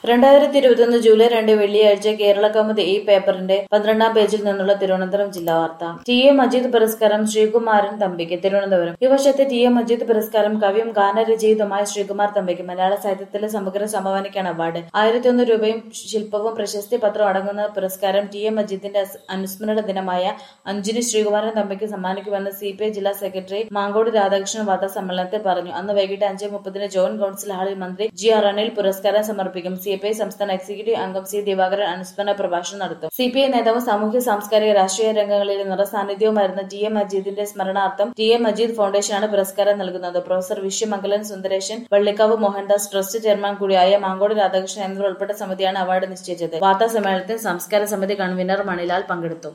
രണ്ടായിരത്തി ഇരുപത്തിയൊന്ന് ജൂലൈ രണ്ട് വെള്ളിയാഴ്ച കേരള കൗമുദി ഈ പേപ്പറിന്റെ പന്ത്രണ്ടാം പേജിൽ നിന്നുള്ള തിരുവനന്തപുരം ജില്ലാ വാർത്ത ടി എ മജീദ് പുരസ്കാരം ശ്രീകുമാരൻ തമ്പിക്ക് തിരുവനന്തപുരം ഈ വർഷത്തെ ടി എ മജീദ് പുരസ്കാരം കവിയും ഗാനരചയിതുമായ ശ്രീകുമാർ തമ്പിക്ക് മലയാള സാഹിത്യത്തിലെ സമഗ്ര സംഭാവനയ്ക്കാണ് അവാർഡ് ആയിരത്തി ഒന്ന് രൂപയും ശില്പവും പ്രശസ്തി പത്രവും അടങ്ങുന്ന പുരസ്കാരം ടി എ മജീദിന്റെ അസ്- അനുസ്മരണ ദിനമായ അഞ്ചിന് ശ്രീകുമാരൻ തമ്പിക്ക് സമ്മാനിക്കുമെന്ന് സി പി ഐ ജില്ലാ സെക്രട്ടറി മാങ്കോട് രാധാകൃഷ്ണൻ വാർത്താ സമ്മേളനത്തിൽ പറഞ്ഞു അന്ന് വൈകിട്ട് അഞ്ച് മുപ്പതിന് ജോയിന്റ് കൌൺസിൽ ഹാളിൽ മന്ത്രി ജി ആർ അനിൽ പുരസ്കാരം സമർപ്പിക്കും സി പി ഐ സംസ്ഥാന എക്സിക്യൂട്ടീവ് അംഗം സി ദിവാകരൻ അനുസ്മരണ പ്രഭാഷണം നടത്തും സി പി ഐ നേതാവും സാമൂഹ്യ സാംസ്കാരിക രാഷ്ട്രീയ രംഗങ്ങളിലെ നിറസാന്നിധ്യവുമായിരുന്ന ടി എ മജീദിന്റെ സ്മരണാർത്ഥം ടി എ മജീദ് ഫൗണ്ടേഷനാണ് പുരസ്കാരം നൽകുന്നത് professor Vishwamangalan Sundaresan Vallikavu Mohandas trust chairman കൂടിയായ മാങ്കോട് രാധാകൃഷ്ണൻ എന്നിവർ ഉൾപ്പെട്ട സമിതിയാണ് അവാർഡ് നിശ്ചയിച്ചത് വാർത്താ സമ്മേളനത്തിൽ സംസ്കാര സമിതി കൺവീനർ മണിലാൽ പങ്കെടുത്തു